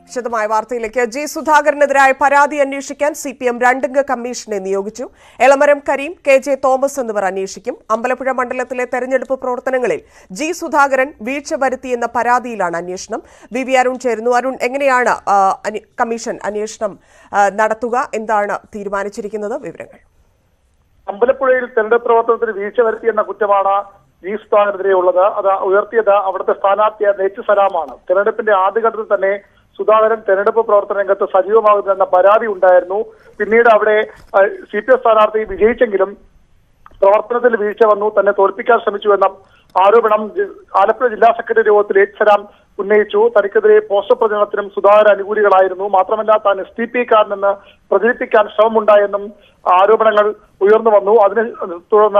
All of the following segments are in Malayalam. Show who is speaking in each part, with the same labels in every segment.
Speaker 1: വിശദമായ വാർത്തയിലേക്ക് ജി സുധാകരനെതിരായ പരാതി അന്വേഷിക്കാൻ സി പി എം രണ്ടംഗ കമ്മീഷനെ നിയോഗിച്ചു എളമരം കരീം കെ ജെ തോമസ് എന്നിവർ അന്വേഷിക്കും അമ്പലപ്പുഴ മണ്ഡലത്തിലെ തെരഞ്ഞെടുപ്പ് പ്രവർത്തനങ്ങളിൽ ജി സുധാകരൻ വീഴ്ച വരുത്തിയെന്ന പരാതിയിലാണ് അന്വേഷണം വി വി അരുൺ ചേരുന്നു അരുൺ എങ്ങനെയാണ് ആ, അന്വേ- കമ്മീഷൻ അന്വേഷണം ആ, നടത്തുക എന്താണ് തീരുമാനിച്ചിരിക്കുന്നത് വിവരങ്ങൾ
Speaker 2: അമ്പലപ്പുഴയിൽ തെരഞ്ഞെടുപ്പ് പ്രവർത്തനത്തിന് വീഴ്ച വരുത്തിയെന്ന കുറ്റമാണ് ജി സുധാകരനെതിരെ ഉള്ളത് അത് ഉയർത്തിയത് അവിടുത്തെ സ്ഥാനാർത്ഥിയായ നെച്ച് സലാമാണ് തെരഞ്ഞെടുപ്പിന്റെ ആദ്യഘട്ടത്തിൽ തന്നെ സുധാകരൻ തെരഞ്ഞെടുപ്പ് പ്രവർത്തന രംഗത്ത് സജീവമാകുന്നെന്ന പരാതി ഉണ്ടായിരുന്നു പിന്നീട് അവിടെ സി പി എം സ്ഥാനാർത്ഥി വിജയിച്ചെങ്കിലും പ്രവർത്തനത്തിൽ വീഴ്ച വന്നു തന്നെ തോൽപ്പിക്കാൻ ശ്രമിച്ചു എന്ന ആരോപണം ജി- ആലപ്പുഴ ജില്ലാ സെക്രട്ടറി യോഗത്തിൽ എച്ച് സലാം ഉന്നയിച്ചു തനിക്കെതിരെ പോസ്റ്റർ പ്രചരണത്തിനും സുധാകര അനുകൂലികളായിരുന്നു മാത്രമല്ല താൻ എസ് ടി പി കാരനെന്ന് പ്രചരിപ്പിക്കാൻ ശ്രമമുണ്ടായെന്നും ആരോപണങ്ങൾ ഉയർന്നു വന്നു അതിനെ തുടർന്ന്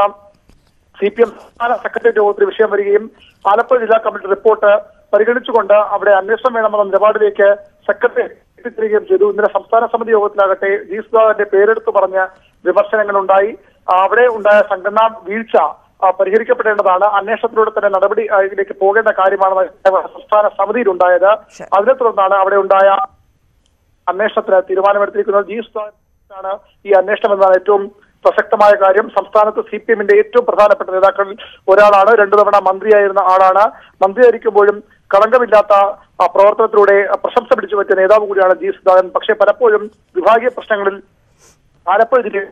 Speaker 2: സി പി എം സംസ്ഥാന സെക്രട്ടറി യോഗത്തിൽ വിഷയം വരികയും ആലപ്പുഴ ജില്ലാ കമ്മിറ്റി റിപ്പോർട്ട് പരിഗണിച്ചുകൊണ്ട് അവിടെ അന്വേഷണം വേണമെന്ന നിലപാടിലേക്ക് സെക്രട്ടറി എത്തിച്ചേരുകയും ചെയ്തു ഇന്നലെ സംസ്ഥാന സമിതി യോഗത്തിലാകട്ടെ ജി സുധാകരന്റെ പേരെടുത്ത് പറഞ്ഞ വിമർശനങ്ങൾ ഉണ്ടായി അവിടെ ഉണ്ടായ സംഘടനാ വീഴ്ച ആ, പരിഹരിക്കപ്പെടേണ്ടതാണ് അന്വേഷണത്തിലൂടെ തന്നെ നടപടിയിലേക്ക് പോകേണ്ട കാര്യമാണ് സംസ്ഥാന സമിതിയിലുണ്ടായത്
Speaker 1: ശരി.
Speaker 2: അതിനെ തുടർന്നാണ് അവിടെ ഉണ്ടായ അന്വേഷണത്തിന് തീരുമാനമെടുത്തിരിക്കുന്നത് ജി സുധാകരനാണ് ഈ അന്വേഷണം എന്നതാണ് ഏറ്റവും പ്രസക്തമായ കാര്യം സംസ്ഥാനത്ത് സി പി എമ്മിന്റെ ഏറ്റവും പ്രധാനപ്പെട്ട നേതാക്കളിൽ ഒരാളാണ് രണ്ടു തവണ മന്ത്രിയായിരുന്ന ആളാണ് മന്ത്രിയായിരിക്കുമ്പോഴും കളങ്കമില്ലാത്ത ആ, പ്രവർത്തനത്തിലൂടെ പ്രശംസ പിടിച്ചു പറ്റിയ നേതാവ് കൂടിയാണ് ജി സുധാകരൻ പക്ഷേ പലപ്പോഴും വിഭാഗീയ പ്രശ്നങ്ങളിൽ ആലപ്പുഴ ജില്ലയിൽ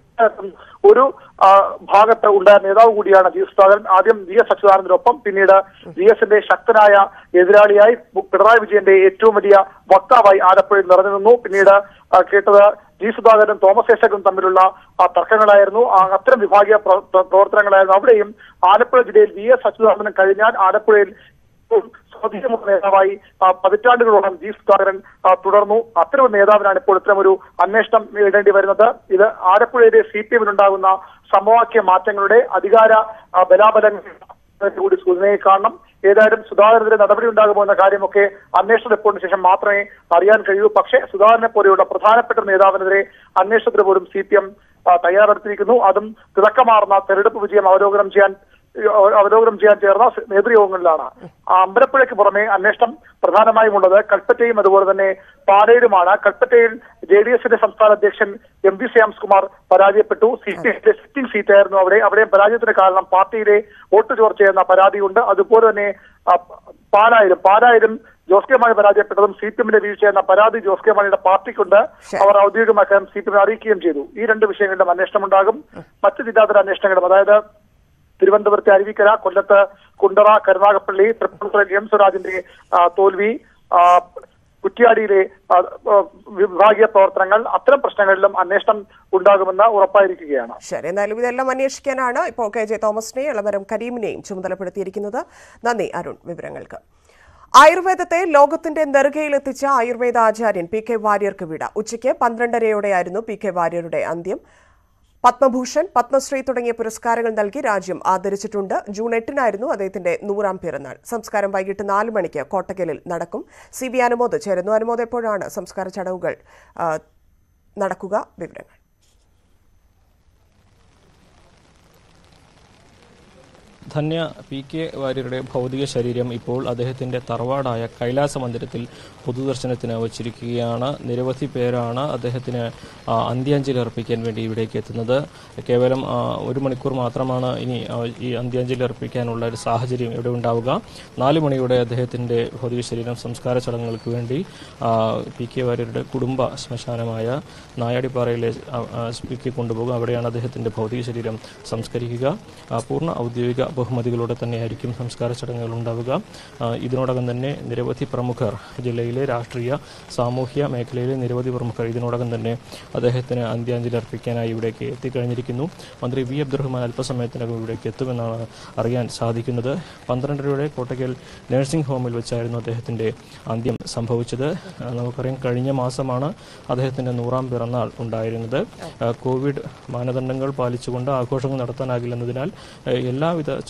Speaker 2: ഒരു ആ, ഭാഗത്ത് ഉണ്ടായ നേതാവ് കൂടിയാണ് ജി സുധാകരൻ ആദ്യം വി എസ് അച്യുതാനന്ദനൊപ്പം പിന്നീട് വി എസിന്റെ ശക്തനായ എതിരാളിയായി പിണറായി വിജയന്റെ ഏറ്റവും വലിയ വക്താവായി ആലപ്പുഴയിൽ നിറഞ്ഞു നിന്നു പിന്നീട് ആ, കേട്ടത് ജി സുധാകരനും തോമസ് ഐസക്കും തമ്മിലുള്ള ആ തർക്കങ്ങളായിരുന്നു ആ, അത്തരം വിഭാഗീയ പ്ര- പ്ര- പ്രവർത്തനങ്ങളായിരുന്നു അവിടെയും ആലപ്പുഴ ജില്ലയിൽ വി എസ് അച്യുതാനന്ദൻ കഴിഞ്ഞാൽ ആലപ്പുഴയിൽ ഏറ്റവും സ്വാധീനമുള്ള നേതാവായി ആ, പതിറ്റാണ്ടുകളോളം ജി സുധാകരൻ ആ, തുടർന്നു അത്തരം ഒരു നേതാവിനാണ് ഇപ്പോൾ ഇത്തരം ഒരു അന്വേഷണം നേരിടേണ്ടി വരുന്നത് ഇത് ആലപ്പുഴയിലെ സി പി എമ്മിനുണ്ടാകുന്ന സമവാക്യ മാറ്റങ്ങളുടെ അധികാര ആ, ബലാബലങ്ങളുടെ കൂടി സൂചനയെ കാണണം ഏതായാലും സുധാകരനെതിരെ നടപടി ഉണ്ടാകുമോ എന്ന കാര്യമൊക്കെ അന്വേഷണ റിപ്പോർട്ടിന് ശേഷം മാത്രമേ അറിയാൻ കഴിയൂ പക്ഷേ സുധാകരനെ പോലെയുള്ള പ്രധാനപ്പെട്ട നേതാവിനെതിരെ അന്വേഷണത്തിന് പോലും സി പി എം തയ്യാറെടുത്തിരിക്കുന്നു അതും തിളക്കമാർന്ന തെരഞ്ഞെടുപ്പ് വിജയം അവലോകനം ചെയ്യാൻ അവലോകനം ചെയ്യാൻ ചേർന്ന നേതൃയോഗങ്ങളിലാണ് ആ അമ്പലപ്പുഴയ്ക്ക് പുറമെ അന്വേഷണം പ്രധാനമായും ഉള്ളത് കൽപ്പറ്റയും അതുപോലെ തന്നെ പാലയിലുമാണ് കൽപ്പറ്റയിൽ ജെ ഡി എസിന്റെ സംസ്ഥാന അധ്യക്ഷൻ എം വി ശ്യാംസ് കുമാർ പരാജയപ്പെട്ടു സി പി എമ്മിന്റെ സിറ്റിംഗ് സീറ്റായിരുന്നു അവിടെ അവിടെ പരാജയത്തിന് കാരണം പാർട്ടിയിലെ വോട്ട് ചോർച്ചയെന്ന പരാതിയുണ്ട് അതുപോലെ തന്നെ ആ, പാലായിലും പാലായിലും ജോസ് കെ മാണി പരാജയപ്പെട്ടതും സി പി എമ്മിന്റെ വീഴ്ച എന്ന പരാതി ജോസ് കെ മാണിയുടെ പാർട്ടിക്കുണ്ട്
Speaker 1: ശരി.
Speaker 2: അവർ ഔദ്യോഗികമാക്കാൻ സി പി എം അറിയിക്കുകയും ചെയ്തു ഈ രണ്ട് വിഷയങ്ങളിലും അന്വേഷണം ഉണ്ടാകും മറ്റ് ജില്ലാതല അന്വേഷണങ്ങളും അതായത് തിരുവനന്തപുരത്തെ അരുവിക്കര കൊല്ലത്ത് കുണ്ടറ കരുനാഗപ്പള്ളി തൃപ്പൂണിത്തുറ എം സ്വരാജിന്റെ ആ, തോൽവി ആ, കുറ്റ്യാടിയിലെ ആ, ആ, വിഭാഗീയ പ്രവർത്തനങ്ങൾ അത്തരം പ്രശ്നങ്ങളിലും അന്വേഷണം ഉണ്ടാകുമെന്ന് ഉറപ്പായിരിക്കുകയാണ്
Speaker 1: ശരി എന്തായാലും ഇതെല്ലാം അന്വേഷിക്കാനാണ് ഇപ്പോൾ കെ ജെ തോമസിനെയും ഇളമരം കരീമിനെയും ചുമതലപ്പെടുത്തിയിരിക്കുന്നത് നന്ദി അരുൺ വിവരങ്ങൾക്ക് ആയുർവേദത്തെ ലോകത്തിന്റെ നെറുകയിലെത്തിച്ച ആയുർവേദ ആചാര്യൻ പി കെ വാര്യർക്ക് വിട ഉച്ചയ്ക്ക് പന്ത്രണ്ടരയോടെയായിരുന്നു പി കെ വാര്യരുടെ അന്ത്യം പത്മഭൂഷൺ പത്മശ്രീ തുടങ്ങിയ പുരസ്കാരങ്ങൾ നൽകി രാജ്യം ആദരിച്ചിട്ടുണ്ട് ജൂൺ എട്ടിനായിരുന്നു അദ്ദേഹത്തിന്റെ നൂറാം പിറന്നാൾ സംസ്കാരം വൈകിട്ട് നാല് മണിക്ക് കോട്ടക്കലിൽ നടക്കും സി ബി അനുമോദ് ചേരുന്നു അനുമോദ് എപ്പോഴാണ് സംസ്കാര ചടങ്ങുകൾ ആ, നടക്കുക വിവരങ്ങൾ
Speaker 3: ധന്യ പി കെ വാര്യരുടെ ഭൗതിക ശരീരം ഇപ്പോൾ അദ്ദേഹത്തിന്റെ തറവാടായ കൈലാസ മന്ദിരത്തിൽ പൊതുദർശനത്തിന് വച്ചിരിക്കുകയാണ് നിരവധി പേരാണ് അദ്ദേഹത്തിന് ആ, അന്ത്യാഞ്ജലി അർപ്പിക്കാൻ വേണ്ടി ഇവിടേക്ക് എത്തുന്നത് കേവലം ആ, ഒരു മണിക്കൂർ മാത്രമാണ് ഇനി ആ, ഈ അന്ത്യാഞ്ജലി അർപ്പിക്കാനുള്ള ഒരു സാഹചര്യം ഇവിടെ ഉണ്ടാവുക നാല് മണിയോടെ അദ്ദേഹത്തിന്റെ ഭൗതിക ശരീരം സംസ്കാര ചടങ്ങുകൾക്ക് വേണ്ടി ആ, പി കെ വാര്യരുടെ കുടുംബ ശ്മശാനമായ നായാടിപ്പാറയിലെ ആ, ആ, ക്ക് കൊണ്ടുപോകും അവിടെയാണ് അദ്ദേഹത്തിന്റെ ഭൗതിക ശരീരം സംസ്കരിക്കുക ആ, പൂർണ്ണ ഔദ്യോഗിക ബഹുമതികളോടെ തന്നെയായിരിക്കും സംസ്കാര ചടങ്ങുകൾ ഉണ്ടാവുക ആ, ഇതിനോടകം തന്നെ നിരവധി പ്രമുഖർ ജില്ലയിലെ രാഷ്ട്രീയ സാമൂഹ്യ മേഖലയിലെ നിരവധി പ്രമുഖർ ഇതിനോടകം തന്നെ അദ്ദേഹത്തിന് അന്ത്യാഞ്ജലി അർപ്പിക്കാനായി ഇവിടേക്ക് എത്തിക്കഴിഞ്ഞിരിക്കുന്നു മന്ത്രി വി അബ്ദുറഹ്മാൻ അല്പസമയത്തിനകം ഇവിടേക്ക് എത്തുമെന്നാണ് അറിയാൻ സാധിക്കുന്നത് പന്ത്രണ്ടരയോടെ കോട്ടയ്ക്കൽ നഴ്സിംഗ് ഹോമിൽ വെച്ചായിരുന്നു അദ്ദേഹത്തിന്റെ അന്ത്യം സംഭവിച്ചത് ആ, നമുക്കറിയാം കഴിഞ്ഞ മാസമാണ് അദ്ദേഹത്തിന്റെ നൂറാം പിറന്നാൾ ഉണ്ടായിരുന്നത് ആ, കോവിഡ് മാനദണ്ഡങ്ങൾ പാലിച്ചുകൊണ്ട് ആഘോഷങ്ങൾ നടത്താനാകില്ലെന്നതിനാൽ ആ, എല്ലാവിധ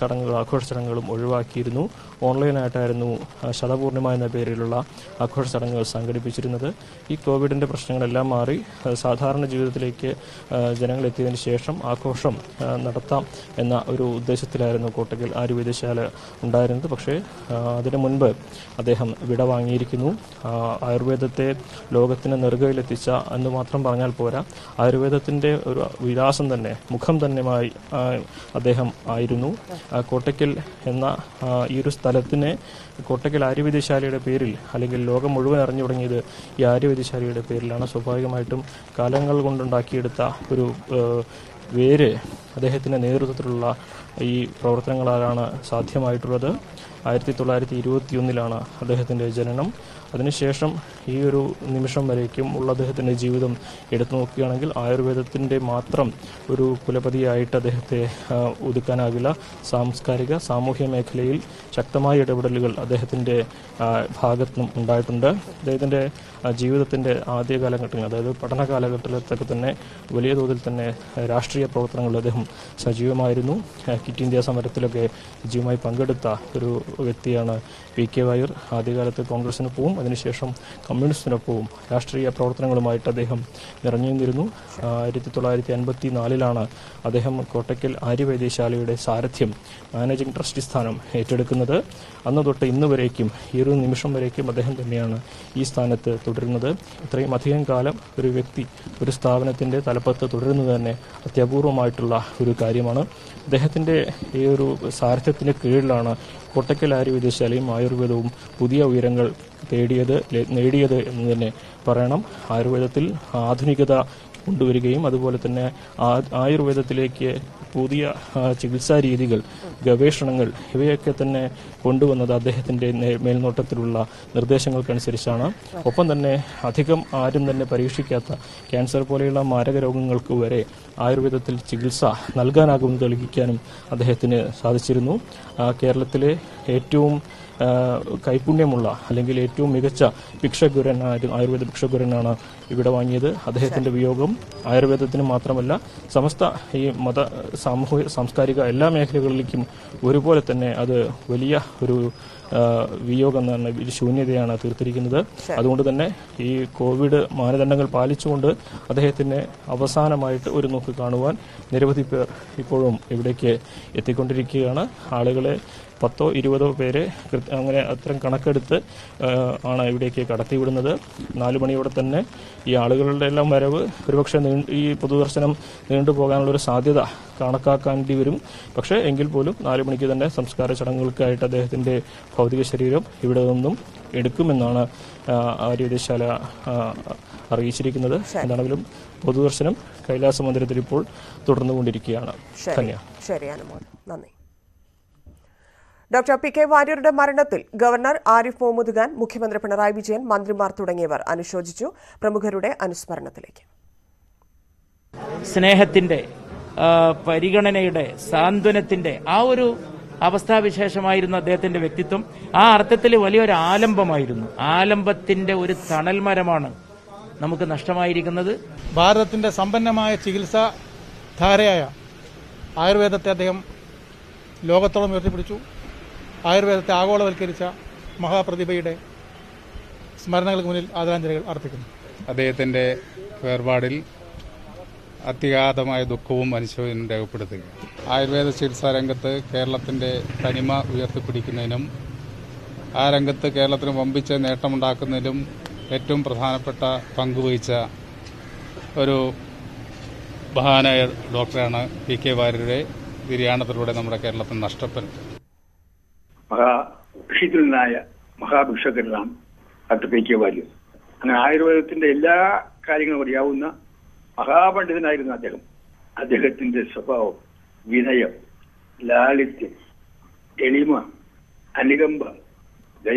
Speaker 3: ചടങ്ങുകൾ ആഘോഷ ചടങ്ങുകളും ഒഴിവാക്കിയിരുന്നു ഓൺലൈനായിട്ടായിരുന്നു ആ, ശതപൂർണിമ എന്ന പേരിലുള്ള ആഘോഷ ചടങ്ങുകൾ സംഘടിപ്പിച്ചിരുന്നത് ഈ കോവിഡിന്റെ പ്രശ്നങ്ങളെല്ലാം മാറി ആ, സാധാരണ ജീവിതത്തിലേക്ക് ആ, ജനങ്ങൾ എത്തിയതിനു ശേഷം ആഘോഷം ആ, നടത്താം എന്ന ഒരു ഉദ്ദേശത്തിലായിരുന്നു കോട്ടയ്ക്കൽ ആയുർവേദശാല ഉണ്ടായിരുന്നത് പക്ഷേ ആ, അതിനു മുൻപ് അദ്ദേഹം വിട വാങ്ങിയിരിക്കുന്നു ആ, ആയുർവേദത്തെ ലോകത്തിന് നെറുകയിലെത്തിച്ച എന്ന് മാത്രം പറഞ്ഞാൽ പോരാ ആയുർവേദത്തിന്റെ ഒരു വിലാസം തന്നെ മുഖം തന്നെയുമായി ആ, അദ്ദേഹം ആയിരുന്നു ആ, കോട്ടയ്ക്കൽ എന്ന ആ, ഈ ഒരു സ്ഥലത്തിനെ കോട്ടയ്ക്കൽ ആര്യവൈദ്യശാലയുടെ പേരിൽ അല്ലെങ്കിൽ ലോകം മുഴുവൻ അറിഞ്ഞു തുടങ്ങിയത് ഈ ആര്യവൈദ്യശാലയുടെ പേരിലാണ് സ്വാഭാവികമായിട്ടും കാലങ്ങൾ കൊണ്ടുണ്ടാക്കിയെടുത്ത ഒരു ഏഹ്, വേര് അദ്ദേഹത്തിൻ്റെ നേതൃത്വത്തിലുള്ള ഈ പ്രവർത്തനങ്ങളാലാണ് സാധ്യമായിട്ടുള്ളത് ആയിരത്തി തൊള്ളായിരത്തി ഇരുപത്തിയൊന്നിലാണ് അദ്ദേഹത്തിൻ്റെ ജനനം അതിനുശേഷം ഈ ഒരു നിമിഷം വരേക്കും ഉള്ള അദ്ദേഹത്തിൻ്റെ ജീവിതം എടുത്തു നോക്കുകയാണെങ്കിൽ ആയുർവേദത്തിൻ്റെ മാത്രം ഒരു കുലപതിയായിട്ട് അദ്ദേഹത്തെ ആ, ഒതുക്കാനാകില്ല സാംസ്കാരിക സാമൂഹ്യ മേഖലയിൽ ശക്തമായ ഇടപെടലുകൾ അദ്ദേഹത്തിൻ്റെ ആ, ഭാഗത്തുനിന്നും ഉണ്ടായിട്ടുണ്ട് അദ്ദേഹത്തിൻ്റെ ആ, ജീവിതത്തിൻ്റെ ആദ്യ കാലഘട്ടങ്ങൾ അതായത് പഠന കാലഘട്ടത്തിലൊക്കെ തന്നെ വലിയ തോതിൽ തന്നെ ആ, രാഷ്ട്രീയ പ്രവർത്തനങ്ങളിൽ അദ്ദേഹം സജീവമായിരുന്നു ആ, കിറ്റ് ഇന്ത്യ സമരത്തിലൊക്കെ സജീവമായി പങ്കെടുത്ത ഒരു വ്യക്തിയാണ് പി കെ വായൂർ ആദ്യകാലത്ത് കോൺഗ്രസിനൊപ്പവും അതിനുശേഷം കമ്മ്യൂണിസ്റ്റിനൊപ്പവും രാഷ്ട്രീയ പ്രവർത്തനങ്ങളുമായിട്ട് അദ്ദേഹം നിറഞ്ഞു നിന്നിരുന്നു ആയിരത്തി തൊള്ളായിരത്തി അൻപത്തി നാലിലാണ് അദ്ദേഹം കോട്ടയ്ക്കൽ ആര്യവൈദ്യശാലയുടെ സാരഥ്യം മാനേജിംഗ് ട്രസ്റ്റി സ്ഥാനം ഏറ്റെടുക്കുന്നത് അന്ന് തൊട്ട് ഇന്ന് വരേക്കും ഈ ഒരു നിമിഷം വരേക്കും അദ്ദേഹം തന്നെയാണ് ഈ സ്ഥാനത്ത് തുടരുന്നത് ഇത്രയും അധികം കാലം ഒരു വ്യക്തി ഒരു സ്ഥാപനത്തിന്റെ തലപ്പത്ത് തുടരുന്നത് തന്നെ അത്യപൂർവമായിട്ടുള്ള ഒരു കാര്യമാണ് അദ്ദേഹത്തിന്റെ ഈ ഒരു സാരഥ്യത്തിന് കീഴിലാണ് കോട്ടയ്ക്കൽ ആയുർവേദശാലയും ആയുർവേദവും പുതിയ ഉയരങ്ങൾ തേടിയത് ലെ- നേടിയത് എന്ന് തന്നെ പറയണം ആയുർവേദത്തിൽ ആധുനികത കൊണ്ടുവരികയും അതുപോലെ തന്നെ ആ- ആയുർവേദത്തിലേക്ക് പുതിയ ആ, ചികിത്സാ രീതികൾ ഗവേഷണങ്ങൾ ഇവയൊക്കെ തന്നെ കൊണ്ടുവന്നത് അദ്ദേഹത്തിന്റെ നേ- മേൽനോട്ടത്തിലുള്ള നിർദ്ദേശങ്ങൾക്കനുസരിച്ചാണ് ഒപ്പം തന്നെ അധികം ആരും തന്നെ പരീക്ഷിക്കാത്ത ക്യാൻസർ പോലെയുള്ള മാരക രോഗങ്ങൾക്ക് വരെ ആയുർവേദത്തിൽ ചികിത്സ നൽകാനാകുമെന്ന് തെളിയിക്കാനും അദ്ദേഹത്തിന് സാധിച്ചിരുന്നു ആ, കേരളത്തിലെ ഏറ്റവും ആ, കൈപുണ്യമുള്ള അല്ലെങ്കിൽ ഏറ്റവും മികച്ച ഭിക്ഷഗുരൻ ആയുർവേദ ഭിക്ഷഗുരനാണ് ഇവിടെ വാങ്ങിയത് അദ്ദേഹത്തിന്റെ വിയോഗം ആയുർവേദത്തിന് മാത്രമല്ല സമസ്ത ഈ മത സാമൂഹിക സാംസ്കാരിക എല്ലാ മേഖലകളിലേക്കും ഒരുപോലെ തന്നെ അത് വലിയ ഒരു ആ, വിയോഗം എന്ന് പറഞ്ഞ ഒരു ശൂന്യതയാണ് തീർത്തിരിക്കുന്നത് അതുകൊണ്ട് തന്നെ ഈ കോവിഡ് മാനദണ്ഡങ്ങൾ പാലിച്ചുകൊണ്ട് അദ്ദേഹത്തിന് അവസാനമായിട്ട് ഒരു നോക്ക് കാണുവാൻ നിരവധി പേർ ഇപ്പോഴും ഇവിടേക്ക് എത്തിക്കൊണ്ടിരിക്കുകയാണ് ആളുകളെ പത്തോ ഇരുപതോ പേരെ കൃത്യ- അങ്ങനെ അത്തരം കണക്കെടുത്ത് ആ, ആണ് ഇവിടേക്ക് കടത്തിവിടുന്നത് നാലു മണിയോടെ തന്നെ ഈ ആളുകളുടെ എല്ലാം വരവ് ഒരുപക്ഷെ നീ- ഈ പൊതുദർശനം നീണ്ടുപോകാനുള്ള ഒരു സാധ്യത കണക്കാക്കേണ്ടി വരും പക്ഷേ എങ്കിൽ പോലും നാലു മണിക്ക് തന്നെ സംസ്കാര ചടങ്ങുകൾക്കായിട്ട് അദ്ദേഹത്തിന്റെ ഭൗതിക ശരീരം ഇവിടെ നിന്നും എടുക്കുമെന്നാണ് ആ, ആര്യവൈദ്യശാല ആ, അറിയിച്ചിരിക്കുന്നത് എന്താണെങ്കിലും പൊതുദർശനം കൈലാസ മന്ദിരത്തിൽ ഇപ്പോൾ തുടർന്നുകൊണ്ടിരിക്കുകയാണ്
Speaker 1: ശരി
Speaker 3: ധന്യ
Speaker 1: ശരി അനുമോദ് നന്ദി ഡോക്ടർ പി കെ വാര്യരുടെ മരണത്തിൽ ഗവർണർ ആരിഫ് മുഹമ്മദ് ഖാൻ മുഖ്യമന്ത്രി പിണറായി വിജയൻ മന്ത്രിമാർ തുടങ്ങിയവർ അനുശോചിച്ചു പ്രമുഖരുടെ അനുസ്മരണത്തിലേക്ക്
Speaker 4: സ്നേഹത്തിന്റെ ആ, പരിഗണനയുടെ സാന്ത്വനത്തിന്റെ ആ ഒരു അവസ്ഥാവിശേഷമായിരുന്നു അദ്ദേഹത്തിന്റെ വ്യക്തിത്വം ആ അർത്ഥത്തിൽ വലിയൊരു ആലംബമായിരുന്നു ആലംബത്തിന്റെ ഒരു തണൽമരമാണ് നമുക്ക് നഷ്ടമായിരിക്കുന്നത്
Speaker 5: ഭാരതത്തിൻ്റെ സമ്പന്നമായ ചികിത്സാ ധാരയായ ആയുർവേദത്തെ അദ്ദേഹം ലോകത്തോളം ഉയർത്തിപ്പിടിച്ചു ആയുർവേദത്തെ ആഗോളവൽക്കരിച്ച മഹാപ്രതിഭയുടെ സ്മരണകൾക്ക് മുന്നിൽ ആദരാഞ്ജലികൾ അർപ്പിക്കുന്നു
Speaker 6: അദ്ദേഹത്തിന്റെ വേർപാടിൽ അത്യഗാധമായ ദുഃഖവും അനുശോചനവും രേഖപ്പെടുത്തുക ആയുർവേദ ചികിത്സാ രംഗത്ത് കേരളത്തിന്റെ തനിമ ഉയർത്തിപ്പിടിക്കുന്നതിനും ആ രംഗത്ത് കേരളത്തിന് വമ്പിച്ച നേട്ടമുണ്ടാക്കുന്നതിലും ഏറ്റവും പ്രധാനപ്പെട്ട പങ്കുവഹിച്ച ഒരു മഹാനായ ഡോക്ടറാണ് പി കെ വാര്യരുടെ നിര്യാണത്തിലൂടെ നമ്മുടെ കേരളത്തിന് നഷ്ടപ്പെട്ടത്
Speaker 7: മഹാഭിഷിതനായ മഹാഭിഷകരനാണ് ഡോക്ടർ പി കെ വാര്യർ അങ്ങനെ ആയുർവേദത്തിന്റെ എല്ലാ കാര്യങ്ങളും അറിയാവുന്ന മഹാപണ്ഡിതനായിരുന്നു അദ്ദേഹം അദ്ദേഹത്തിന്റെ സ്വഭാവം വിനയം ലാളിത്യം എളിമ അനുകമ്പ ദയ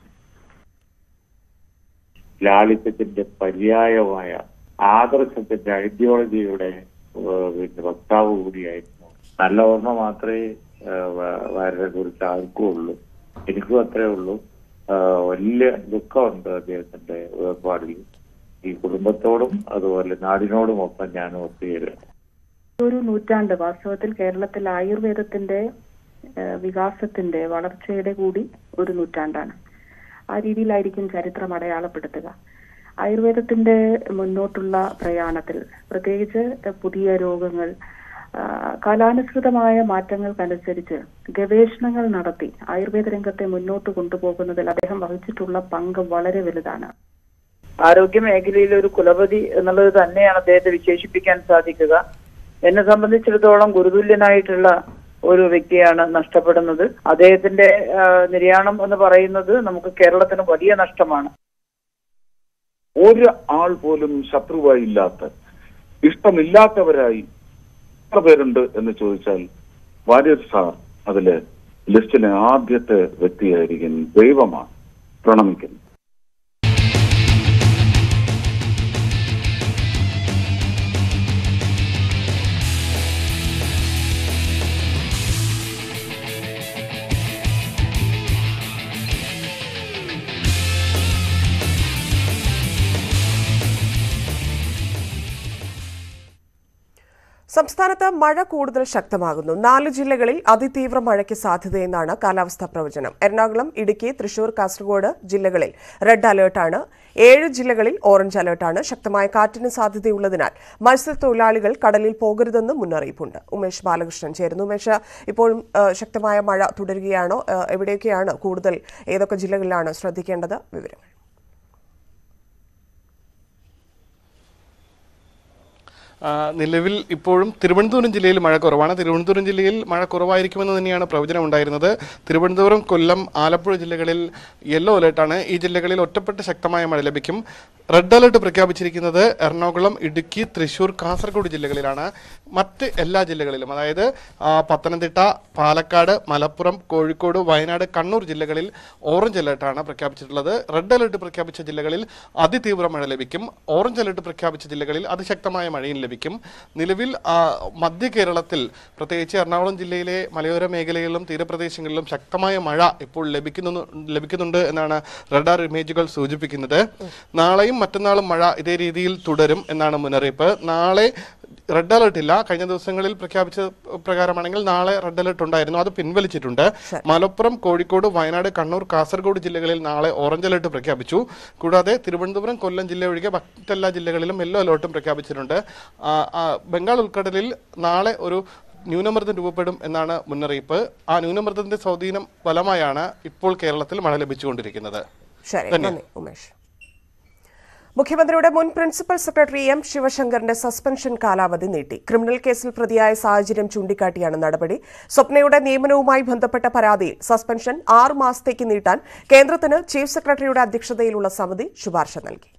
Speaker 8: ലാളിത്യത്തിന്റെ പര്യായമായ ആദർശത്തിന്റെ ഐഡിയോളജിയുടെ ഏഹ്, പിന്നെ വക്താവ് കൂടിയായിരുന്നു നല്ല ഓർമ്മ മാത്രമേ ഏഹ്, വ- വാര്യരെ കുറിച്ച് ആർക്കും ഉള്ളൂ എനിക്കും അത്രേ ഉള്ളൂ ഏഹ്, വലിയ ദുഃഖമുണ്ട് അദ്ദേഹത്തിന്റെ വേർപാടിൽ ഈ കുടുംബത്തോടും അതുപോലെ നാടിനോടും ഒപ്പം ഞാൻ ഒത്തുചേരുക
Speaker 9: ഒരു നൂറ്റാണ്ട് വാസ്തവത്തിൽ കേരളത്തിൽ ആയുർവേദത്തിന്റെ ഏഹ്, വികാസത്തിന്റെ വളർച്ചയുടെ കൂടി ഒരു നൂറ്റാണ്ടാണ് ആ രീതിയിലായിരിക്കും ചരിത്രം അടയാളപ്പെടുത്തുക ആയുർവേദത്തിന്റെ മുന്നോട്ടുള്ള പ്രയാണത്തിൽ പ്രത്യേകിച്ച് പുതിയ രോഗങ്ങൾ ആ, കാലാനുസൃതമായ മാറ്റങ്ങൾക്കനുസരിച്ച് ഗവേഷണങ്ങൾ നടത്തി ആയുർവേദ രംഗത്തെ മുന്നോട്ട് കൊണ്ടുപോകുന്നതിൽ അദ്ദേഹം വഹിച്ചിട്ടുള്ള പങ്ക് വളരെ വലുതാണ്
Speaker 10: ആരോഗ്യ മേഖലയിലെ ഒരു കുലപതി എന്നുള്ളത് തന്നെയാണ് അദ്ദേഹത്തെ വിശേഷിപ്പിക്കാൻ സാധിക്കുക എന്നെ സംബന്ധിച്ചിടത്തോളം ഗുരുതുല്യനായിട്ടുള്ള ഒരു വ്യക്തിയാണ് നഷ്ടപ്പെടുന്നത് അദ്ദേഹത്തിന്റെ ആ, നിര്യാണം എന്ന് പറയുന്നത് നമുക്ക് കേരളത്തിന് വലിയ നഷ്ടമാണ്
Speaker 11: ഒരു ആൾ പോലും ശത്രുവായി ഇല്ലാത്ത ഇഷ്ടമില്ലാത്തവരായി എത്ര പേരുണ്ട് എന്ന് ചോദിച്ചാൽ വാര്യർ സാർ അതില് ലിസ്റ്റിലെ ആദ്യത്തെ വ്യക്തിയായിരിക്കും ദൈവമാണ് പ്രണമിക്കുന്നത്
Speaker 1: സംസ്ഥാനത്ത് മഴ കൂടുതൽ ശക്തമാകുന്നു നാല് ജില്ലകളിൽ അതിതീവ്ര മഴയ്ക്ക് സാധ്യതയെന്നാണ് കാലാവസ്ഥാ പ്രവചനം എറണാകുളം ഇടുക്കി തൃശൂർ കാസർഗോഡ് ജില്ലകളിൽ റെഡ് അലേർട്ടാണ് ഏഴ് ജില്ലകളിൽ ഓറഞ്ച് അലേർട്ടാണ് ശക്തമായ കാറ്റിന് സാധ്യതയുള്ളതിനാൽ മത്സ്യത്തൊഴിലാളികൾ കടലിൽ പോകരുതെന്ന് മുന്നറിയിപ്പുണ്ട് ഉമേഷ് ബാലകൃഷ്ണൻ ചേരുന്നു ഉമേഷ് ഇപ്പോഴും ആ, ശക്തമായ മഴ തുടരുകയാണോ ആ, എവിടെയൊക്കെയാണ് കൂടുതൽ ഏതൊക്കെ ജില്ലകളിലാണ് ശ്രദ്ധിക്കേണ്ടത് വിവരങ്ങൾ
Speaker 12: ആ, നിലവിൽ ഇപ്പോഴും തിരുവനന്തപുരം ജില്ലയിൽ മഴ കുറവാണ് തിരുവനന്തപുരം ജില്ലയിൽ മഴ കുറവായിരിക്കുമെന്ന് തന്നെയാണ് പ്രവചനം ഉണ്ടായിരുന്നത് തിരുവനന്തപുരം കൊല്ലം ആലപ്പുഴ ജില്ലകളിൽ യെല്ലോ അലേർട്ടാണ് ഈ ജില്ലകളിൽ ഒറ്റപ്പെട്ട ശക്തമായ മഴ ലഭിക്കും റെഡ് അലേർട്ട് പ്രഖ്യാപിച്ചിരിക്കുന്നത് എറണാകുളം ഇടുക്കി തൃശൂർ കാസർഗോഡ് ജില്ലകളിലാണ് മറ്റ് എല്ലാ ജില്ലകളിലും അതായത് ആ, പത്തനംതിട്ട പാലക്കാട് മലപ്പുറം കോഴിക്കോട് വയനാട് കണ്ണൂർ ജില്ലകളിൽ ഓറഞ്ച് അലേർട്ടാണ് പ്രഖ്യാപിച്ചിട്ടുള്ളത് റെഡ് അലേർട്ട് പ്രഖ്യാപിച്ച ജില്ലകളിൽ അതിതീവ്ര മഴ ലഭിക്കും ഓറഞ്ച് അലേർട്ട് പ്രഖ്യാപിച്ച ജില്ലകളിൽ അതിശക്തമായ മഴയും ലഭിക്കും നിലവിൽ ആ, മധ്യ കേരളത്തിൽ പ്രത്യേകിച്ച് എറണാകുളം ജില്ലയിലെ മലയോര മേഖലകളിലും തീരപ്രദേശങ്ങളിലും ശക്തമായ മഴ ഇപ്പോൾ ലഭിക്കുന്നു ലഭിക്കുന്നുണ്ട് എന്നാണ് റഡാർ ഇമേജുകൾ സൂചിപ്പിക്കുന്നത് നാളെയും മറ്റന്നാളും മഴ ഇതേ രീതിയിൽ തുടരും എന്നാണ് മുന്നറിയിപ്പ് നാളെ റെഡ് അലർട്ട് ഇല്ല കഴിഞ്ഞ ദിവസങ്ങളിൽ പ്രഖ്യാപിച്ച പ്രകാരമാണെങ്കിൽ നാളെ റെഡ് അലർട്ട് ഉണ്ടായിരുന്നു അത് പിൻവലിച്ചിട്ടുണ്ട് മലപ്പുറം കോഴിക്കോട് വയനാട് കണ്ണൂർ കാസർഗോഡ് ജില്ലകളിൽ നാളെ ഓറഞ്ച് അലർട്ട് പ്രഖ്യാപിച്ചു കൂടാതെ തിരുവനന്തപുരം കൊല്ലം ജില്ല ഒഴികെ മറ്റെല്ലാ ജില്ലകളിലും യെല്ലോ അലർട്ടും പ്രഖ്യാപിച്ചിട്ടുണ്ട് ആ, ആ, ബംഗാൾ ഉൾക്കടലിൽ നാളെ ഒരു ന്യൂനമർദ്ദം രൂപപ്പെടും എന്നാണ് മുന്നറിയിപ്പ് ആ ന്യൂനമർദ്ദത്തിന്റെ സ്വാധീനം ഫലമായാണ് ഇപ്പോൾ കേരളത്തിൽ മഴ ലഭിച്ചുകൊണ്ടിരിക്കുന്നത്
Speaker 1: ശരി
Speaker 12: ധന്യ.
Speaker 1: നന്ദി ഉമേഷ് മുഖ്യമന്ത്രിയുടെ മുൻ പ്രിൻസിപ്പൽ സെക്രട്ടറി എം ശിവശങ്കറിന്റെ സസ്പെൻഷൻ കാലാവധി നീട്ടി ക്രിമിനൽ കേസിൽ പ്രതിയായ സാഹചര്യം ചൂണ്ടിക്കാട്ടിയാണ് നടപടി സ്വപ്നയുടെ നിയമനവുമായി ബന്ധപ്പെട്ട പരാതിയിൽ സസ്പെൻഷൻ ആറ് മാസത്തേക്ക് നീട്ടാൻ കേന്ദ്രത്തിന് ചീഫ് സെക്രട്ടറിയുടെ അധ്യക്ഷതയിലുള്ള സമിതി ശുപാർശ നൽകി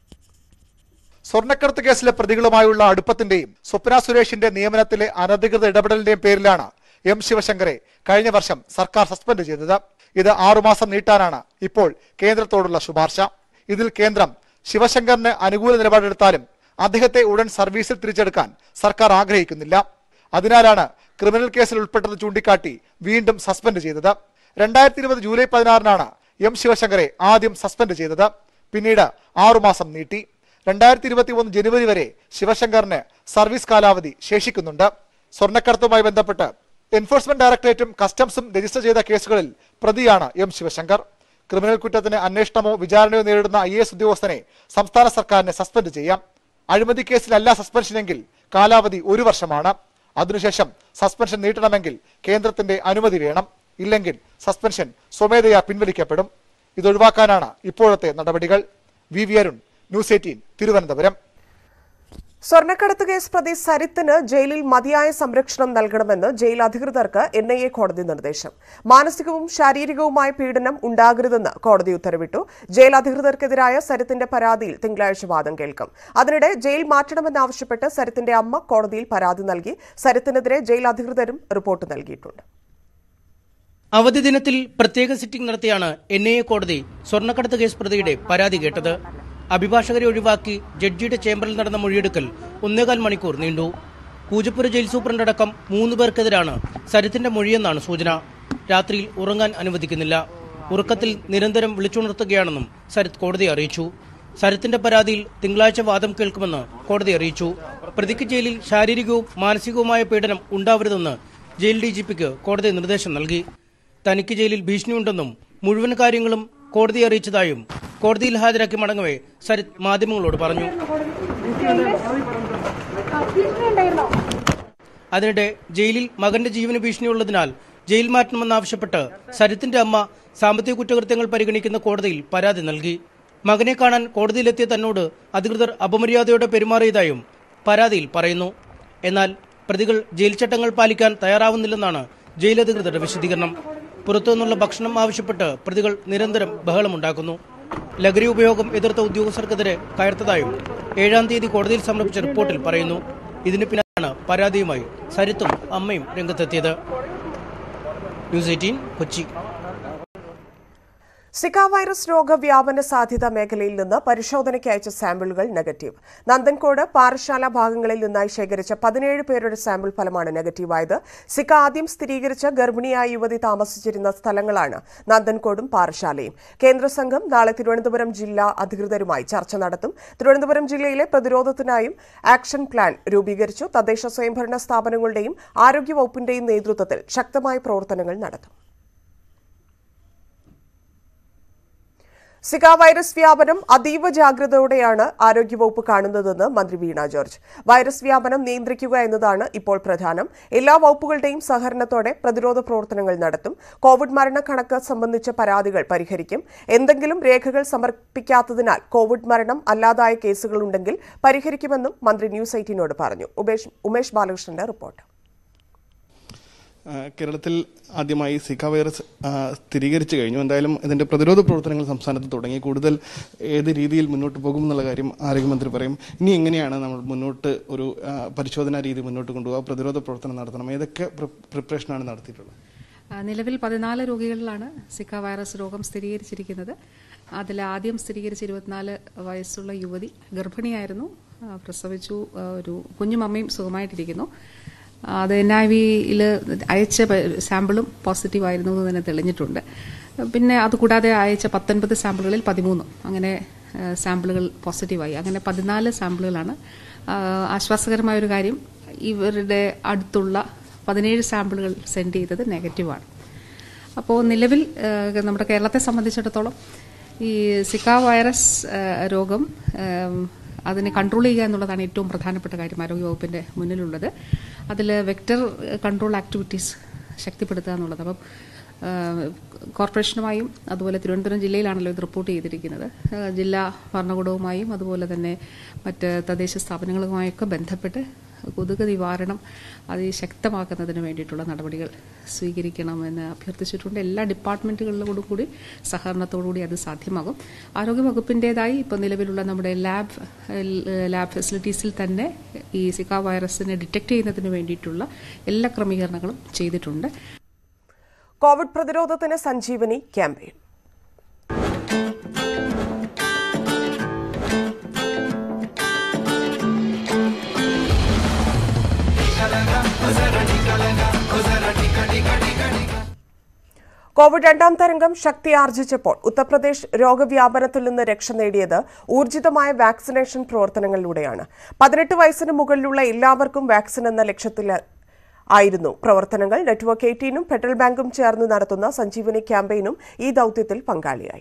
Speaker 13: സ്വർണ്ണക്കടത്ത് കേസിലെ പ്രതികളുമായുള്ള അടുപ്പത്തിന്റെയും സ്വപ്ന സുരേഷിന്റെ നിയമനത്തിലെ അനധികൃത ഇടപെടലിന്റെയും പേരിലാണ് എം ശിവശങ്കറെ കഴിഞ്ഞ വർഷം സർക്കാർ സസ്പെൻഡ് ചെയ്തത് ഇത് ആറുമാസം നീട്ടാനാണ് ഇപ്പോൾ കേന്ദ്രത്തോടുള്ള ശുപാർശ ഇതിൽ കേന്ദ്രം ശിവശങ്കറിന് അനുകൂല നിലപാടെടുത്താലും അദ്ദേഹത്തെ ഉടൻ സർവീസിൽ തിരിച്ചെടുക്കാൻ സർക്കാർ ആഗ്രഹിക്കുന്നില്ല അതിനാലാണ് ക്രിമിനൽ കേസിൽ ഉൾപ്പെട്ടത് ചൂണ്ടിക്കാട്ടി വീണ്ടും സസ്പെൻഡ് ചെയ്തത് രണ്ടായിരത്തി ഇരുപത് ജൂലൈ പതിനാറിനാണ് എം ശിവശങ്കറെ ആദ്യം സസ്പെൻഡ് ചെയ്തത് പിന്നീട് ആറുമാസം നീട്ടി രണ്ടായിരത്തി ഇരുപത്തി ഒന്ന് ജനുവരി വരെ ശിവശങ്കറിന് സർവീസ് കാലാവധി ശേഷിക്കുന്നുണ്ട് സ്വർണ്ണക്കടത്തുമായി ബന്ധപ്പെട്ട് എൻഫോഴ്സ്മെന്റ് ഡയറക്ടറേറ്റും കസ്റ്റംസും രജിസ്റ്റർ ചെയ്ത കേസുകളിൽ പ്രതിയാണ് എം ശിവശങ്കർ ക്രിമിനൽ കുറ്റത്തിന് അന്വേഷണമോ വിചാരണയോ നേരിടുന്ന ഐ എസ് ഉദ്യോഗസ്ഥനെ സംസ്ഥാന സർക്കാരിനെ സസ്പെൻഡ് ചെയ്യാം അഴിമതി കേസിലല്ല സസ്പെൻഷനെങ്കിൽ കാലാവധി ഒരു വർഷമാണ് അതിനുശേഷം സസ്പെൻഷൻ നീട്ടണമെങ്കിൽ കേന്ദ്രത്തിന്റെ അനുമതി വേണം ഇല്ലെങ്കിൽ സസ്പെൻഷൻ സ്വമേധയാ പിൻവലിക്കപ്പെടും ഇതൊഴിവാക്കാനാണ് ഇപ്പോഴത്തെ നടപടികൾ V V Arun news eighteen Thiruvananthapuram
Speaker 1: സ്വർണ്ണക്കടത്ത് കേസ് പ്രതി സരിത്തിന് ജയിലിൽ മതിയായ സംരക്ഷണം നൽകണമെന്ന് ജയിൽ അധികൃതർക്ക് എൻ ഐ എ കോടതി നിർദ്ദേശം മാനസികവും ശാരീരികവുമായ പീഡനം ഉണ്ടാകരുതെന്ന് കോടതി ഉത്തരവിട്ടു ജയിൽ അധികൃതർക്കെതിരായ സരിത്തിന്റെ പരാതിയിൽ തിങ്കളാഴ്ച വാദം കേൾക്കും അതിനിടെ ജയിൽ മാറ്റണമെന്നാവശ്യപ്പെട്ട് സരിത്തിന്റെ അമ്മ കോടതിയിൽ പരാതി നൽകി സരിത്തിനെതിരെ ജയിൽ അധികൃതരും റിപ്പോർട്ട് നൽകിയിട്ടുണ്ട്
Speaker 14: അവധി ദിനത്തിൽ പ്രത്യേക സിറ്റിംഗ് നടത്തിയാണ് എൻ ഐ എ കോടതി സ്വർണ്ണക്കടത്ത് കേസ് പ്രതിയുടെ പരാതി കേട്ടത് അഭിഭാഷകരെ ഒഴിവാക്കി ജഡ്ജിയുടെ ചേംബറിൽ നടന്ന മൊഴിയെടുക്കൽ ഒന്നേകാൽ മണിക്കൂർ നീണ്ടു പൂജപ്പുര ജയിൽ സൂപ്രണ്ടടക്കം മൂന്ന് പേർക്കെതിരാണ് സരിത്തിന്റെ മൊഴിയെന്നാണ് സൂചന രാത്രിയിൽ ഉറങ്ങാൻ അനുവദിക്കുന്നില്ല ഉറക്കത്തിൽ നിരന്തരം വിളിച്ചുണർത്തുകയാണെന്നും സരിത്ത് കോടതിയെ അറിയിച്ചു സരിത്തിന്റെ പരാതിയിൽ തിങ്കളാഴ്ച വാദം കേൾക്കുമെന്ന് കോടതി അറിയിച്ചു പ്രതിക്ക് ജയിലിൽ ശാരീരികവും മാനസികവുമായ പീഡനം ഉണ്ടാവരുതെന്ന് ജയിൽ ഡി ജി പിക്ക് കോടതി നിർദ്ദേശം നൽകി തനിക്ക് ജയിലിൽ ഭീഷണിയുണ്ടെന്നും മുഴുവൻ കാര്യങ്ങളും കോടതിയെ അറിയിച്ചതായും കോടതിയിൽ ഹാജരാക്കി മടങ്ങവേ സരിത് മാധ്യമങ്ങളോട് പറഞ്ഞു അതിനിടെ ജയിലിൽ മകന്റെ ജീവന് ഭീഷണിയുള്ളതിനാൽ ജയിൽ മാറ്റണമെന്നാവശ്യപ്പെട്ട് സരിത്തിന്റെ അമ്മ സാമ്പത്തിക കുറ്റകൃത്യങ്ങൾ പരിഗണിക്കുന്ന കോടതിയിൽ പരാതി നൽകി മകനെ കാണാൻ കോടതിയിലെത്തിയ തന്നോട് അധികൃതർ അപമര്യാദയോടെ പെരുമാറിയതായും പരാതിയിൽ പറയുന്നു എന്നാൽ പ്രതികൾ ജയിൽ ചട്ടങ്ങൾ പാലിക്കാൻ തയ്യാറാവുന്നില്ലെന്നാണ് ജയിൽ അധികൃതരുടെ വിശദീകരണം പുറത്തുനിന്നുള്ള ഭക്ഷണം ആവശ്യപ്പെട്ട് പ്രതികൾ നിരന്തരം ബഹളമുണ്ടാക്കുന്നു ലഹരി ഉപയോഗം എതിർത്ത ഉദ്യോഗസ്ഥർക്കെതിരെ കയർത്തതായും ഏഴാം തീയതി കോടതിയിൽ സമർപ്പിച്ച റിപ്പോർട്ടിൽ പറയുന്നു ഇതിന് പിന്നാലെയാണ് പരാതിയുമായി സരിത്തും അമ്മയും രംഗത്തെത്തിയത് news eighteen Kochi
Speaker 1: Zika virus രോഗവ്യാപന സാധ്യത മേഖലയിൽ നിന്ന് പരിശോധനയ്ക്ക് അയച്ച സാമ്പിളുകൾ നെഗറ്റീവ് നന്ദൻകോട് പാറശാല ഭാഗങ്ങളിൽ നിന്നായി ശേഖരിച്ച പതിനേഴ് പേരുടെ സാമ്പിൾ ഫലമാണ് നെഗറ്റീവായത് സിക്ക ആദ്യം സ്ഥിരീകരിച്ച ഗർഭിണിയായ യുവതി താമസിച്ചിരുന്ന സ്ഥലങ്ങളാണ് നന്ദൻകോടും പാറശാലയും കേന്ദ്ര സംഘം നാളെ തിരുവനന്തപുരം ജില്ലാ അധികൃതരുമായി ചർച്ച നടത്തും തിരുവനന്തപുരം ജില്ലയിലെ പ്രതിരോധത്തിനായും ആക്ഷൻ പ്ലാൻ രൂപീകരിച്ചു തദ്ദേശ സ്വയംഭരണ സ്ഥാപനങ്ങളുടെയും ആരോഗ്യവകുപ്പിന്റെയും നേതൃത്വത്തിൽ ശക്തമായ പ്രവർത്തനങ്ങൾ നടത്തും സിക വൈറസ് വ്യാപനം അതീവ ജാഗ്രതയോടെയാണ് ആരോഗ്യവകുപ്പ് കാണുന്നതെന്ന് മന്ത്രി വീണ ജോർജ് വൈറസ് വ്യാപനം നിയന്ത്രിക്കുക എന്നതാണ് ഇപ്പോൾ പ്രധാനം എല്ലാ വകുപ്പുകളുടെയും സഹകരണത്തോടെ പ്രതിരോധ പ്രവർത്തനങ്ങൾ നടത്തും കോവിഡ് മരണക്കണക്ക് സംബന്ധിച്ച പരാതികൾ പരിഹരിക്കും എന്തെങ്കിലും രേഖകൾ സമർപ്പിക്കാത്തതിനാൽ കോവിഡ് മരണം അല്ലാതായ കേസുകളുണ്ടെങ്കിൽ പരിഹരിക്കുമെന്നും മന്ത്രി ന്യൂസ് എയ്റ്റീനോട് പറഞ്ഞു ഉമേഷ് ഉമേഷ് ബാലകൃഷ്ണന്റെ റിപ്പോർട്ട്
Speaker 12: ആ, കേരളത്തിൽ ആദ്യമായി സിക്ക വൈറസ് ആ, സ്ഥിരീകരിച്ചു കഴിഞ്ഞു എന്തായാലും ഇതിന്റെ പ്രതിരോധ പ്രവർത്തനങ്ങൾ സംസ്ഥാനത്ത് തുടങ്ങി കൂടുതൽ ഏത് രീതിയിൽ മുന്നോട്ട് പോകും എന്നുള്ള കാര്യം ആരോഗ്യമന്ത്രി പറയും ഇനി എങ്ങനെയാണ് നമ്മൾ മുന്നോട്ട് ഒരു ആ, പരിശോധനാ രീതി മുന്നോട്ട് കൊണ്ടുപോകുക പ്രതിരോധ പ്രവർത്തനം നടത്തണം ഏതൊക്കെ പ്രിപ്പറേഷനാണ് നടത്തിയിട്ടുള്ളത്
Speaker 15: ആ, നിലവിൽ പതിനാല് രോഗികളിലാണ് സിക്ക വൈറസ് രോഗം സ്ഥിരീകരിച്ചിരിക്കുന്നത് അതിൽ ആദ്യം സ്ഥിരീകരിച്ച ഇരുപത്തിനാല് വയസ്സുള്ള യുവതി ഗർഭിണിയായിരുന്നു ആ, പ്രസവിച്ചു ആ, ഒരു കുഞ്ഞുമമ്മയും സുഖമായിട്ടിരിക്കുന്നു ആ, അത് എൻ ഐ വിയിൽ അയച്ച പ- സാമ്പിളും പോസിറ്റീവ് ആയിരുന്നു എന്ന് തന്നെ തെളിഞ്ഞിട്ടുണ്ട് പിന്നെ അതുകൂടാതെ അയച്ച പത്തൊൻപത് സാമ്പിളുകളിൽ പതിമൂന്ന് അങ്ങനെ ആ, സാമ്പിളുകൾ പോസിറ്റീവായി അങ്ങനെ പതിനാല് സാമ്പിളുകളാണ് ആ, ആശ്വാസകരമായ ഒരു കാര്യം ഇവരുടെ അടുത്തുള്ള പതിനേഴ് സാമ്പിളുകൾ സെൻഡ് ചെയ്തത് നെഗറ്റീവാണ് അപ്പോൾ നിലവിൽ ആ, നമ്മുടെ കേരളത്തെ സംബന്ധിച്ചിടത്തോളം ഈ സിക്ക വൈറസ് ആ, രോഗം ആം, അതിനെ കൺട്രോൾ ചെയ്യുക എന്നുള്ളതാണ് ഏറ്റവും പ്രധാനപ്പെട്ട കാര്യം ആരോഗ്യവകുപ്പിന്റെ മുന്നിലുള്ളത് അതിൽ വെക്ടർ കൺട്രോൾ ആക്ടിവിറ്റീസ് ശക്തിപ്പെടുത്തുക എന്നുള്ളത് അപ്പം ആ, കോർപ്പറേഷനുമായും അതുപോലെ തിരുവനന്തപുരം ജില്ലയിലാണല്ലോ ഇത് റിപ്പോർട്ട് ചെയ്തിരിക്കുന്നത് ആ, ജില്ലാ ഭരണകൂടവുമായും അതുപോലെ തന്നെ മറ്റ് തദ്ദേശ സ്ഥാപനങ്ങളുമായൊക്കെ ബന്ധപ്പെട്ട് കൊതുക് നിവാരണം അതിശക്തമാക്കുന്നതിന് വേണ്ടിയിട്ടുള്ള നടപടികൾ സ്വീകരിക്കണമെന്ന് അഭ്യർത്ഥിച്ചിട്ടുണ്ട് എല്ലാ ഡിപ്പാർട്ട്മെന്റുകളിലോടും കൂടി സഹകരണത്തോടുകൂടി അത് സാധ്യമാകും ആരോഗ്യവകുപ്പിൻ്റെതായി ഇപ്പോൾ നിലവിലുള്ള നമ്മുടെ ലാബ് ലാബ് ഫെസിലിറ്റീസിൽ തന്നെ ഈ സിക്ക വൈറസിനെ ഡിറ്റക്ട് ചെയ്യുന്നതിന് വേണ്ടിയിട്ടുള്ള എല്ലാ ക്രമീകരണങ്ങളും ചെയ്തിട്ടുണ്ട്
Speaker 1: കോവിഡ് പ്രതിരോധത്തിന് സഞ്ജീവനി ക്യാമ്പയിൻ കോവിഡ് രണ്ടാം തരംഗം ശക്തി ആർജിച്ചപ്പോൾ ഉത്തർപ്രദേശ് രോഗവ്യാപനത്തിൽ നിന്ന് രക്ഷ നേടിയത് ഊർജിതമായ വാക്സിനേഷൻ പ്രവർത്തനങ്ങളിലൂടെയാണ് പതിനെട്ട് വയസ്സിന് മുകളിലുള്ള എല്ലാവർക്കും വാക്സിൻ എന്ന ലക്ഷ്യത്തിൽ ആയിരുന്നു പ്രവർത്തനങ്ങൾ നെറ്റ്വർക്ക് എയ്റ്റീനും ഫെഡറൽ ബാങ്കും ചേർന്ന് നടത്തുന്ന സഞ്ജീവനി ക്യാമ്പയിനും ഈ ദൌത്യത്തിൽ പങ്കാളിയായി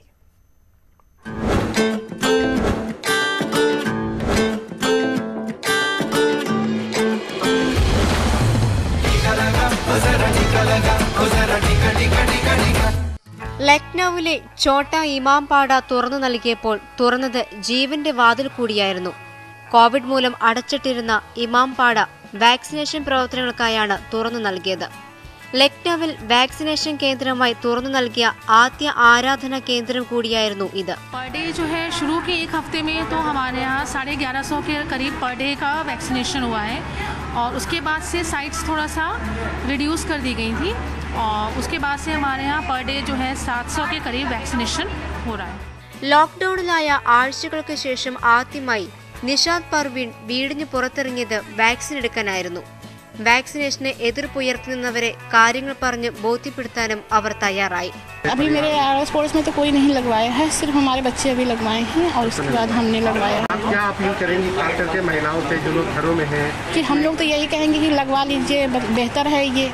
Speaker 16: ലക്നൌവിലെ ചോട്ട ഇമാംപാട തുറന്നു നൽകിയപ്പോൾ തുറന്നത് ജീവന്റെ വാതിൽ കൂടിയായിരുന്നു കോവിഡ് മൂലം അടച്ചിട്ടിരുന്ന ഇമാംപാട വാക്സിനേഷൻ പ്രവർത്തനങ്ങൾക്കായാണ് തുറന്നു നൽകിയത് ലക്നൌവിൽ വാക്സിനേഷൻ കേന്ദ്രമായി തുറന്നു നൽകിയ ആദ്യ ആരാധനാ കേന്ദ്രം കൂടിയായിരുന്നു ഇത്
Speaker 17: पर डे जो है शुरू के एक हफ्ते में तो हमारे यहाँ साढ़े ग्यारह सौ के करीब पर डे का वैक्सीनेशन हुआ है और उसके बाद से साइट्स थोड़ा सा रिड्यूस कर दी गई थी और उसके बाद से हमारे यहाँ पर डे जो है सात सौ के करीब वैक्सीनेशन हो रहा है
Speaker 16: ലോക്ക്ഡൌണിലായ ആഴ്ചകൾക്ക് ശേഷം ആദ്യമായി നിഷാദ് പർവീൺ വീടിന് പുറത്തിറങ്ങിയത് വാക്സിൻ എടുക്കാനായിരുന്നു വാക്സിനേഷന് എതിർപ്പുയർത്തുന്നവരെ കാര്യങ്ങൾ പറഞ്ഞ് ബോധ്യപ്പെടുത്താനും അവർ തയ്യാറായി
Speaker 18: अभी मेरे आस पड़ोस में तो कोई नहीं लगवाया है सिर्फ हमारे बच्चे अभी लगवाए हैं और उसके बाद हमने लगवाया है
Speaker 19: क्या अपील करेंगी खास करके महिलाओं से जो लोग घरों में हैं
Speaker 18: कि हम लोग तो यही कहेंगे कि लगवा लीजिए ब- बेहतर है ये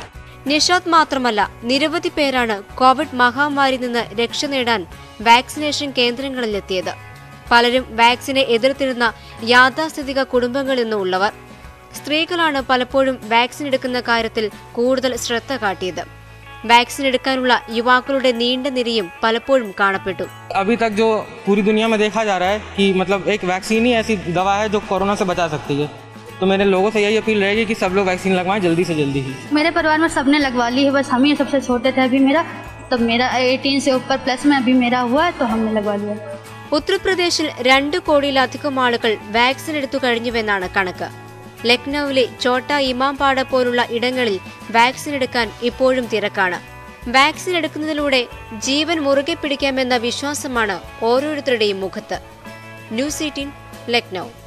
Speaker 16: നിഷാദ് മാത്രമല്ല നിരവധി പേരാണ് കോവിഡ് മഹാമാരിയിൽ നിന്ന് രക്ഷ നേടാൻ വാക്സിനേഷൻ കേന്ദ്രങ്ങളിലെത്തിയത് പലരും വാക്സിനെ എതിർത്തിരുന്ന യാഥാസ്ഥിതിക കുടുംബങ്ങളിൽ നിന്നുള്ളവർ സ്ത്രീകളാണ് പലപ്പോഴും വാക്സിൻ എടുക്കുന്ന കാര്യത്തിൽ കൂടുതൽ ശ്രദ്ധ കാട്ടിയത് വാക്സിൻ എടുക്കാനുള്ള യുവാക്കളുടെ നീണ്ട നിരയും പലപ്പോഴും കാണപ്പെട്ടു
Speaker 19: अभी तक जो पूरी दुनिया में देखा जा रहा है कि मतलब एक वैक्सीन ही ऐसी दवा है जो कोरोना से बचा सकती है तो मेरे लोगों से यही अपील रहेगी कि सब लोग वैक्सीन लगवाएं जल्दी से जल्दी ही
Speaker 20: मेरे परिवार में सबने लगवा ली है बस हम ही सबसे छोटे थे अभी मेरा तब मेरा 18 से ऊपर प्लस में अभी मेरा हुआ है तो हमने लगवा लिया
Speaker 16: ഉത്തർപ്രദേശിൽ രണ്ട് കോടിയിലധികം ആളുകൾ വാക്സിൻ എടുത്തു കഴിഞ്ഞുവെന്നാണ് കണക്ക് ലക്നൌവിലെ ചോട്ട ഇമാംപാട പോലുള്ള ഇടങ്ങളിൽ വാക്സിൻ എടുക്കാൻ ഇപ്പോഴും തിരക്കാണ് വാക്സിൻ എടുക്കുന്നതിലൂടെ ജീവൻ മുറുകെ പിടിക്കാമെന്ന വിശ്വാസമാണ് ഓരോരുത്തരുടെയും മുഖത്ത് ന്യൂസ് എയ്റ്റീൻ ലക്നൌ